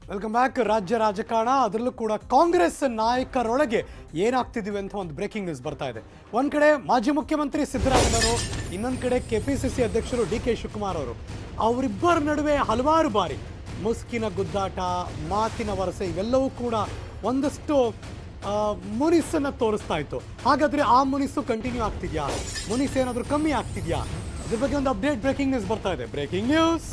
Welcome back ರಾಜ್ಯ ರಾಜಕಾರಣ ಅದರಲ್ಲೂ ಕೂಡ ಕಾಂಗ್ರೆಸ್ ನಾಯಕರೊಳಗೆ ಏನಾಗ್ತಿದೀವಿ ಅಂತ ಒಂದು ಬ್ರೇಕಿಂಗ್ ನ್ಯೂಸ್ ಬರ್ತಾ ಇದೆ ಒಂದ್ ಕಡೆ ಮಾಜಿ ಮುಖ್ಯಮಂತ್ರಿ ಸಿದ್ದರಾಮಯ್ಯವರು ಇನ್ನೊಂದ್ ಕಡೆ ಕೆಪಿಸಿಸಿ ಅಧ್ಯಕ್ಷರು ಡಿ ಕೆ ಶಿವಕುಮಾರ್ ಅವರು ಅವರಿಬ್ಬರ ನಡುವೆ ಹಲವಾರು ಬಾರಿ ಮುಸ್ಕಿನ ಗುದ್ದಾಟ ಮಾತಿನ ವರಸೆ ಇವೆಲ್ಲವೂ ಕೂಡ ಒಂದಷ್ಟು ಆ, ಮುನಿಸನ್ನ ತೋರಿಸ್ತಾ ಇತ್ತು ಹಾಗಾದ್ರೆ ಆ ಮುನಿಸು ಕಂಟಿನ್ಯೂ ಆಗ್ತಿದ್ಯಾ ಮುನಿಸ್ ಏನಾದರೂ ಕಮ್ಮಿ ಆಗ್ತಿದ್ಯಾ ಇದ್ರ ಬಗ್ಗೆ ಒಂದು ಅಪ್ಡೇಟ್ ಬ್ರೇಕಿಂಗ್ ನ್ಯೂಸ್ ಬರ್ತಾ ಇದೆ ಬ್ರೇಕಿಂಗ್ ನ್ಯೂಸ್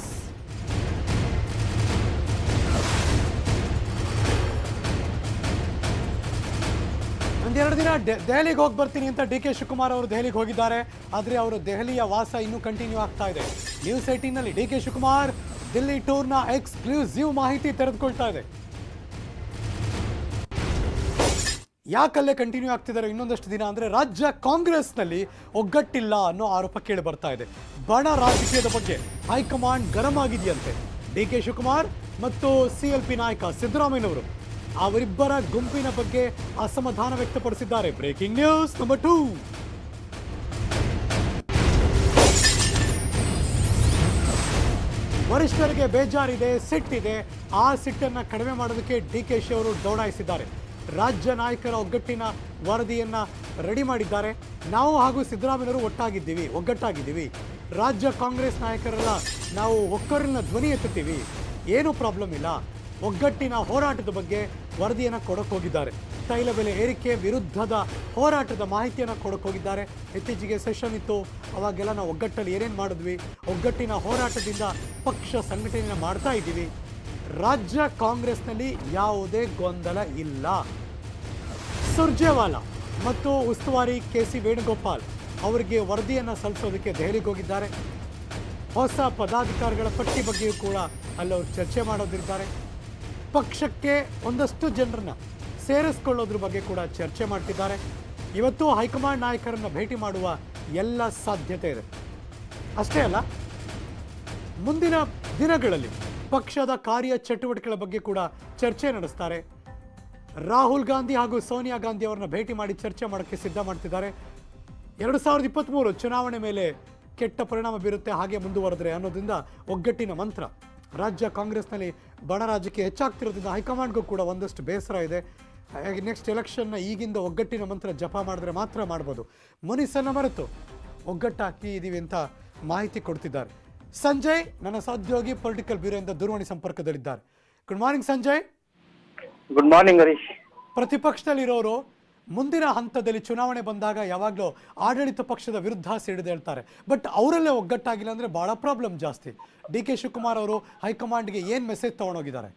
ಒಂದೆರಡು ದಿನ ಡೆ- ದೆಹಲಿಗೆ ಹೋಗಿ ಬರ್ತೀನಿ ಅಂತ ಡಿ ಕೆ ಶಿವಕುಮಾರ್ ಅವರು ದೆಹಲಿಗೆ ಹೋಗಿದ್ದಾರೆ ಆದರೆ ಅವರು ದೆಹಲಿಯ ವಾಸ ಇನ್ನೂ ಕಂಟಿನ್ಯೂ ಆಗ್ತಾ ಇದೆ ನ್ಯೂಸ್ ಏಟೀನಲ್ಲಿ ಡಿ ಕೆ ಶಿವಕುಮಾರ್ ದಿಲ್ಲಿ ಟೂರ್ನ ಎಕ್ಸ್ಕ್ಲೂಸಿವ್ ಮಾಹಿತಿ ತೆರೆದುಕೊಳ್ತಾ ಇದೆ ಯಾಕಲ್ಲೇ ಕಂಟಿನ್ಯೂ ಆಗ್ತಿದ್ದಾರೆ ಇನ್ನೊಂದಷ್ಟು ದಿನ ಅಂದ್ರೆ ರಾಜ್ಯ ಕಾಂಗ್ರೆಸ್ನಲ್ಲಿ ಒಗ್ಗಟ್ಟಿಲ್ಲ ಅನ್ನೋ ಆರೋಪ ಕೇಳಿ ಬರ್ತಾ ಇದೆ ಬಣ ರಾಜಕೀಯದ ಬಗ್ಗೆ ಹೈಕಮಾಂಡ್ ಗರಂ ಆಗಿದೆಯಂತೆ ಡಿ ಕೆ ಶಿವಕುಮಾರ್ ಮತ್ತು ಸಿ ಎಲ್ ಪಿ ನಾಯಕ ಸಿದ್ದರಾಮಯ್ಯನವರು ಅವರಿಬ್ಬರ ಗುಂಪಿನ ಬಗ್ಗೆ ಅಸಮಾಧಾನ ವ್ಯಕ್ತಪಡಿಸಿದ್ದಾರೆ ಬ್ರೇಕಿಂಗ್ ನ್ಯೂಸ್ ನಂಬರ್ ಟೂ ವರಿಷ್ಠರಿಗೆ ಬೇಜಾರಿದೆ ಸಿಟ್ಟಿದೆ ಆ ಸಿಟ್ಟನ್ನ ಕಡಿಮೆ ಮಾಡೋದಕ್ಕೆ ಡಿ ಕೆ ಶಿ ಅವರು ದೌಡಾಯಿಸಿದ್ದಾರೆ ರಾಜ್ಯ ನಾಯಕರ ಒಗ್ಗಟ್ಟಿನ ವರದಿಯನ್ನ ರೆಡಿ ಮಾಡಿದ್ದಾರೆ ನಾವು ಹಾಗೂ ಸಿದ್ದರಾಮಯ್ಯವರು ಒಟ್ಟಾಗಿದ್ದೀವಿ ಒಗ್ಗಟ್ಟಾಗಿದ್ದೀವಿ ರಾಜ್ಯ ಕಾಂಗ್ರೆಸ್ ನಾಯಕರೆಲ್ಲ ನಾವು ಒಕ್ಕರಿನ ಧ್ವನಿ ಎತ್ತುತ್ತೀವಿ ಏನೂ ಪ್ರಾಬ್ಲಮ್ ಇಲ್ಲ ಒಗ್ಗಟ್ಟಿನ ಹೋರಾಟದ ಬಗ್ಗೆ ವರದಿಯನ್ನು ಕೊಡಕ್ಕೆ ಹೋಗಿದ್ದಾರೆ ತೈಲ ಬೆಲೆ ಏರಿಕೆ ವಿರುದ್ಧದ ಹೋರಾಟದ ಮಾಹಿತಿಯನ್ನು ಕೊಡಕ್ಕೆ ಹೋಗಿದ್ದಾರೆ ಇತ್ತೀಚೆಗೆ ಸೆಷನ್ ಇತ್ತು ಅವಾಗೆಲ್ಲ ನಾವು ಒಗ್ಗಟ್ಟಲ್ಲಿ ಏನೇನು ಮಾಡಿದ್ವಿ ಒಗ್ಗಟ್ಟಿನ ಹೋರಾಟದಿಂದ ಪಕ್ಷ ಸಂಘಟನೆಯನ್ನು ಮಾಡ್ತಾ ಇದ್ದೀವಿ ರಾಜ್ಯ ಕಾಂಗ್ರೆಸ್ನಲ್ಲಿ ಯಾವುದೇ ಗೊಂದಲ ಇಲ್ಲ ಸುರ್ಜೇವಾಲಾ ಮತ್ತು ಉಸ್ತುವಾರಿ ಕೆ ಸಿ ವೇಣುಗೋಪಾಲ್ ಅವರಿಗೆ ವರದಿಯನ್ನು ಸಲ್ಲಿಸೋದಕ್ಕೆ ದೆಹಲಿಗೆ ಹೋಗಿದ್ದಾರೆ ಹೊಸ ಪದಾಧಿಕಾರಿಗಳ ಪಟ್ಟಿ ಬಗ್ಗೆಯೂ ಕೂಡ ಅಲ್ಲಿ ಅವರು ಚರ್ಚೆ ಮಾಡೋದಿದ್ದಾರೆ ಪಕ್ಷಕ್ಕೆ ಒಂದಷ್ಟು ಜನರನ್ನ ಸೇರಿಸ್ಕೊಳ್ಳೋದ್ರ ಬಗ್ಗೆ ಕೂಡ ಚರ್ಚೆ ಮಾಡ್ತಿದ್ದಾರೆ ಇವತ್ತು ಹೈಕಮಾಂಡ್ ನಾಯಕರನ್ನ ಭೇಟಿ ಮಾಡುವ ಎಲ್ಲ ಸಾಧ್ಯತೆ ಇದೆ ಅಷ್ಟೇ ಅಲ್ಲ ಮುಂದಿನ ದಿನಗಳಲ್ಲಿ ಪಕ್ಷದ ಕಾರ್ಯ ಚಟುವಟಿಕೆಗಳ ಬಗ್ಗೆ ಕೂಡ ಚರ್ಚೆ ನಡೆಸ್ತಾರೆ ರಾಹುಲ್ ಗಾಂಧಿ ಹಾಗೂ ಸೋನಿಯಾ ಗಾಂಧಿ ಅವರನ್ನ ಭೇಟಿ ಮಾಡಿ ಚರ್ಚೆ ಮಾಡೋಕ್ಕೆ ಸಿದ್ಧ ಮಾಡ್ತಿದ್ದಾರೆ ಎರಡು ಸಾವಿರದ ಇಪ್ಪತ್ತ್ಮೂರು ಚುನಾವಣೆ ಮೇಲೆ ಕೆಟ್ಟ ಪರಿಣಾಮ ಬೀರುತ್ತೆ ಹಾಗೆ ಮುಂದುವರೆದ್ರೆ ಅನ್ನೋದ್ರಿಂದ ಒಗ್ಗಟ್ಟಿನ ಮಂತ್ರ ರಾಜ್ಯ ಕಾಂಗ್ರೆಸ್ನಲ್ಲಿ ಬಣ ರಾಜಕೀಯ ಹೆಚ್ಚಾಗ್ತಿರೋದ್ರಿಂದ ಹೈಕಮಾಂಡ್ಗೂ ಕೂಡ ಒಂದಷ್ಟು ಬೇಸರ ಇದೆ ಹಾಗಾಗಿ ನೆಕ್ಸ್ಟ್ ಎಲೆಕ್ಷನ್ನ ಈಗಿಂದ ಒಗ್ಗಟ್ಟಿನ ಮಂತ್ರ ಜಪ ಮಾಡಿದ್ರೆ ಮಾತ್ರ ಮಾಡ್ಬೋದು ಮುನಿಸನ್ನು ಮರೆತು ಒಗ್ಗಟ್ಟಾಕಿ ಇದೀವಿ ಅಂತ ಮಾಹಿತಿ ಕೊಡ್ತಿದ್ದಾರೆ ಸಂಜಯ್ ನನ್ನ ಸಹೋದ್ಯೋಗಿ ಪೊಲಿಟಿಕಲ್ ಬ್ಯೂರೋಯಿಂದ ದೂರವಾಣಿ ಸಂಪರ್ಕದಲ್ಲಿದ್ದಾರೆ good morning Sanjay good morning Harish ಪ್ರತಿಪಕ್ಷದಲ್ಲಿರೋರು ಮುಂದಿನ ಹಂತದಲ್ಲಿ ಚುನಾವಣೆ ಬಂದಾಗ ಯಾವಾಗಲೂ ಆಡಳಿತ ಪಕ್ಷದ ವಿರುದ್ಧ ಸಿಡಿದೇಳ್ತಾರೆ ಬಟ್ ಅವರಲ್ಲೇ ಒಗ್ಗಟ್ಟಾಗಿಲ್ಲ ಅಂದ್ರೆ ಬಹಳ ಪ್ರಾಬ್ಲಮ್ ಜಾಸ್ತಿ ಡಿ ಕೆ ಶಿವಕುಮಾರ್ ಅವರು ಹೈಕಮಾಂಡ್ಗೆ ಏನ್ ಮೆಸೇಜ್ ತಗೊಂಡೋಗಿದ್ದಾರೆ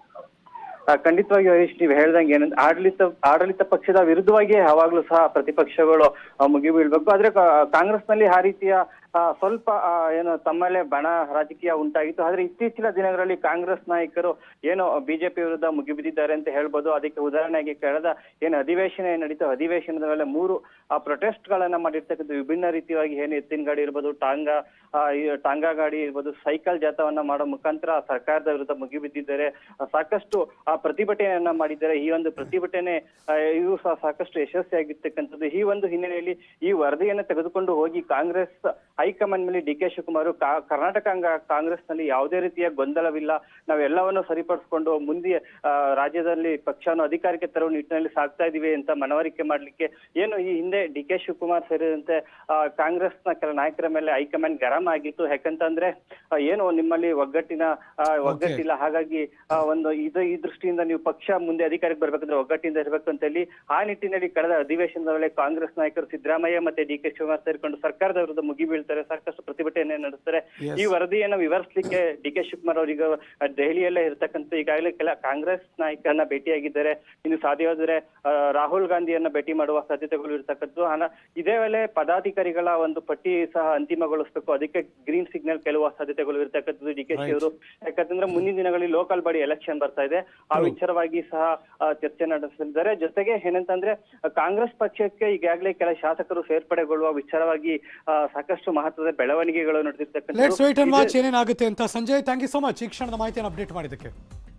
ಆ, ಖಂಡಿತವಾಗಿ ಹರೀಶ್ ನೀವು ಹೇಳ್ದಂಗೆ ಏನಂದ್ರೆ ಆಡಳಿತ ಆಡಳಿತ ಪಕ್ಷದ ವಿರುದ್ಧವಾಗಿ ಯಾವಾಗ್ಲೂ ಸಹ ಪ್ರತಿಪಕ್ಷಗಳು ಆ, ಮುಗಿಬೀಳ್ಬೇಕು ಆದ್ರೆ ಕಾ- ಕಾಂಗ್ರೆಸ್ನಲ್ಲಿ ಆ ರೀತಿಯ ಆ, ಸ್ವಲ್ಪ ಆ, ಏನು ತಮ್ಮಲ್ಲೇ ಬಣ ರಾಜಕೀಯ ಉಂಟಾಗಿತ್ತು ಆದ್ರೆ ಇತ್ತೀಚಿನ ದಿನಗಳಲ್ಲಿ ಕಾಂಗ್ರೆಸ್ ನಾಯಕರು ಏನು ಬಿಜೆಪಿ ವಿರುದ್ಧ ಮುಗಿಬಿದ್ದಿದ್ದಾರೆ ಅಂತ ಹೇಳ್ಬೋದು ಅದಕ್ಕೆ ಉದಾಹರಣೆಗೆ ಕಳೆದ ಏನು ಅಧಿವೇಶನ ಏನ್ ನಡೀತು ಅಧಿವೇಶನದ ಮೇಲೆ ಮೂರು ಪ್ರೊಟೆಸ್ಟ್ ಗಳನ್ನ ಮಾಡಿರ್ತಕ್ಕಂಥ ವಿಭಿನ್ನ ರೀತಿಯಾಗಿ ಏನು ಎತ್ತಿನ ಗಾಡಿ ಇರ್ಬೋದು ಟಾಂಗಾ ಆ, ಈ ಟಾಂಗಾ ಗಾಡಿ ಇರ್ಬೋದು ಸೈಕಲ್ ಜಾಥವನ್ನ ಮಾಡೋ ಮುಖಾಂತರ ಸರ್ಕಾರದ ವಿರುದ್ಧ ಮುಗಿಬಿದ್ದಿದ್ದಾರೆ ಆ, ಸಾಕಷ್ಟು ಆ ಪ್ರತಿಭಟನೆಯನ್ನ ಮಾಡಿದ್ದಾರೆ ಈ ಒಂದು ಪ್ರತಿಭಟನೆ ಆ, ಇದು ಸಹ ಸಾಕಷ್ಟು ಯಶಸ್ವಿಯಾಗಿರ್ತಕ್ಕಂಥದ್ದು ಈ ಒಂದು ಹಿನ್ನೆಲೆಯಲ್ಲಿ ಈ ವರದಿಯನ್ನ ತೆಗೆದುಕೊಂಡು ಹೋಗಿ ಕಾಂಗ್ರೆಸ್ ಹೈಕಮಾಂಡ್ ಮೇಲೆ ಡಿ ಕೆ ಶಿವಕುಮಾರ್ ಕಾ- ಕರ್ನಾಟಕ ಅಂಗ- ಕಾಂಗ್ರೆಸ್ನಲ್ಲಿ ಯಾವುದೇ ರೀತಿಯ ಗೊಂದಲವಿಲ್ಲ ನಾವೆಲ್ಲವನ್ನು ಸರಿಪಡಿಸಿಕೊಂಡು ಮುಂದೆ ಆ, ರಾಜ್ಯದಲ್ಲಿ ಪಕ್ಷವನ್ನು ಅಧಿಕಾರಕ್ಕೆ ತರುವ ನಿಟ್ಟಿನಲ್ಲಿ ಸಾಗ್ತಾ ಇದೀವಿ ಅಂತ ಮನವರಿಕೆ ಮಾಡ್ಲಿಕ್ಕೆ ಏನು ಈ ಹಿಂದೆ ಡಿ ಕೆ ಶಿವಕುಮಾರ್ ಸೇರಿದಂತೆ ಆ, ಕಾಂಗ್ರೆಸ್ನ ಕೆಲ ನಾಯಕರ ಮೇಲೆ ಹೈಕಮಾಂಡ್ ಗರಂ ಆಗಿತ್ತು ಯಾಕಂತಂದ್ರೆ ಆ, ಏನು ನಿಮ್ಮಲ್ಲಿ ಒಗ್ಗಟ್ಟಿನ ಆ, ಒಗ್ಗಟ್ಟಿಲ್ಲ ಹಾಗಾಗಿ ಆ, ಒಂದು ಇದು ಈ ದೃಷ್ಟಿಯಿಂದ ನೀವು ಪಕ್ಷ ಮುಂದೆ ಅಧಿಕಾರಕ್ಕೆ ಬರ್ಬೇಕಂದ್ರೆ ಒಗ್ಗಟ್ಟಿಂದ ಇರಬೇಕು ಅಂತ ಹೇಳಿ ಆ ನಿಟ್ಟಿನಲ್ಲಿ ಕಳೆದ ಅಧಿವೇಶನದ ವೇಳೆ ಕಾಂಗ್ರೆಸ್ ನಾಯಕರು ಸಿದ್ದರಾಮಯ್ಯ ಮತ್ತೆ ಡಿ ಕೆ ಶಿವಕುಮಾರ್ ಸೇರಿಕೊಂಡು ಸರ್ಕಾರದ ವಿರುದ್ಧ ಮುಗಿ ಬೀಳ್ತಾರೆ ಸಾಕಷ್ಟು ಪ್ರತಿಭಟನೆ ನಡೆಸ್ತಾರೆ Yes. ಈ ವರದಿಯನ್ನು ವಿವರಿಸಲಿಕ್ಕೆ ಡಿ ಕೆ ಶಿವಕುಮಾರ್ ಅವರೀಗ ದೆಹಲಿಯಲ್ಲೇ ಇರ್ತಕ್ಕಂಥ ಈಗಾಗಲೇ ಕೆಲ ಕಾಂಗ್ರೆಸ್ ನಾಯಕರನ್ನ ಭೇಟಿಯಾಗಿದ್ದಾರೆ ಇನ್ನು ಸಾಧ್ಯವಾದರೆ ಆ, ರಾಹುಲ್ ಗಾಂಧಿಯನ್ನ ಭೇಟಿ ಮಾಡುವ ಸಾಧ್ಯತೆಗಳು ಇರ್ತಕ್ಕಂಥದ್ದು ಹಣ ಇದೇ ವೇಳೆ ಪದಾಧಿಕಾರಿಗಳ ಒಂದು ಪಟ್ಟಿ ಸಹ ಅಂತಿಮಗೊಳಿಸಬೇಕು ಅದಕ್ಕೆ ಗ್ರೀನ್ ಸಿಗ್ನಲ್ ಕೆಲವು ಸಾಧ್ಯತೆಗಳು ಇರ್ತಕ್ಕಂಥದ್ದು ಡಿ ಕೆ ಶಿ ಅವರು ಯಾಕಂತಂದ್ರೆ ಮುಂದಿನ ದಿನಗಳಲ್ಲಿ ಲೋಕಲ್ ಬಾಡಿ ಎಲೆಕ್ಷನ್ ಬರ್ತಾ ಇದೆ ಆ ವಿಚಾರವಾಗಿ ಸಹ ಆ, ಚರ್ಚೆ ನಡೆಸಲಿದ್ದಾರೆ ಜೊತೆಗೆ ಏನಂತಂದ್ರೆ ಆ, ಕಾಂಗ್ರೆಸ್ ಪಕ್ಷಕ್ಕೆ ಈಗಾಗಲೇ ಕೆಲ ಶಾಸಕರು ಸೇರ್ಪಡೆಗೊಳ್ಳುವ ವಿಚಾರವಾಗಿ ಆ, ಸಾಕಷ್ಟು ಮಹತ್ವದ ಬೆಳವಣಿಗೆಗಳು ಲೆಟ್ಸ್ ವೇಟ್ ಅಂಡ್ ನಡೆದಿರ್ತಕ್ಕಂಥ ವಾಚ್ ಏನೇನಾಗುತ್ತೆ ಅಂತ Sanjay thank you so much ಈ ಕ್ಷಣದ ಮಾಹಿತಿಯನ್ನು ಅಪ್ಡೇಟ್ ಮಾಡಿದ್ದಕ್ಕೆ